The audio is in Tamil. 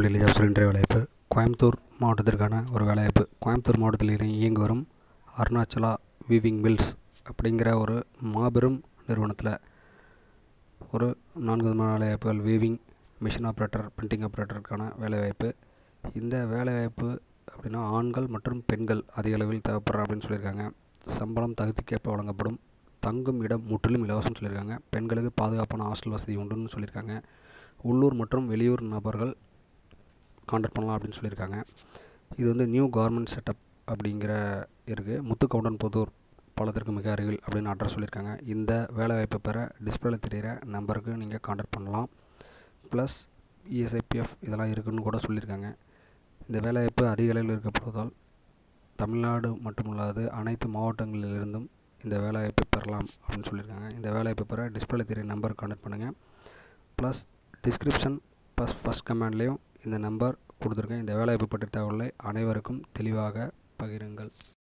புள்ளியில் ஜாப்ஸ் இன்றைய வேலைவாய்ப்பு கோயம்புத்தூர் மாவட்டத்திற்கான ஒரு வேலைவாய்ப்பு கோயம்புத்தூர் மாவட்டத்தில் இரு- இயங்கி வரும் அருணாச்சலா வீவிங் மில்ஸ் அப்படிங்கிற ஒரு மாபெரும் நிறுவனத்தில் ஒரு நான்கு விதமான வேலைவாய்ப்புகள் வீவிங் மிஷின் ஆப்ரேட்டர் பிரிண்டிங் ஆப்ரேட்டருக்கான வேலைவாய்ப்பு இந்த வேலைவாய்ப்பு அப்படின்னா ஆண்கள் மற்றும் பெண்கள் அதிக அளவில் தேவைப்படுற அப்படின்னு சொல்லியிருக்காங்க சம்பளம் தகுதிக்கேற்ப வழங்கப்படும் தங்கும் இடம் முற்றிலும் இலவசம்னு சொல்லியிருக்காங்க பெண்களுக்கு பாதுகாப்பான ஹாஸ்டல் வசதி உண்டுன்னு சொல்லியிருக்காங்க உள்ளூர் மற்றும் வெளியூர் நபர்கள் கான்டாக்ட் பண்ணலாம் அப்படின்னு சொல்லியிருக்காங்க இது வந்து நியூ கவர்மெண்ட் செட்டப் அப்படிங்கிற இருக்குது முத்துக்கவுண்டன் புதூர் பாலத்திற்கு மிக அருகில் அப்படின்னு அட்ரஸ் சொல்லியிருக்காங்க இந்த வேலைவாய்ப்பை பெற டிஸ்பிளேல தெரிகிற நம்பருக்கு நீங்கள் கான்டாக்ட் பண்ணலாம் ப்ளஸ் இஎஸ்ஐபிஎஃப் இதெல்லாம் இருக்குன்னு கூட சொல்லியிருக்காங்க இந்த வேலைவாய்ப்பு அதிக அளவில் இருக்கப்படுவதால் தமிழ்நாடு மட்டுமல்லாது அனைத்து மாவட்டங்களிலிருந்தும் இந்த வேலைவாய்ப்பை பெறலாம் அப்படின்னு சொல்லியிருக்காங்க இந்த வேலைவாய்ப்பை பெற டிஸ்பிளேல தெரிய நம்பருக்கு கான்டாக்ட் பண்ணுங்கள் ப்ளஸ் டிஸ்கிரிப்ஷன் ப்ளஸ் ஃபஸ்ட் கமெண்ட்லேயும் இந்த நம்பர் கொடுத்துருக்கேன் இந்த வேலைவாய்ப்பு பற்றிய தகவலை அனைவருக்கும் தெளிவாக பகிருங்கள்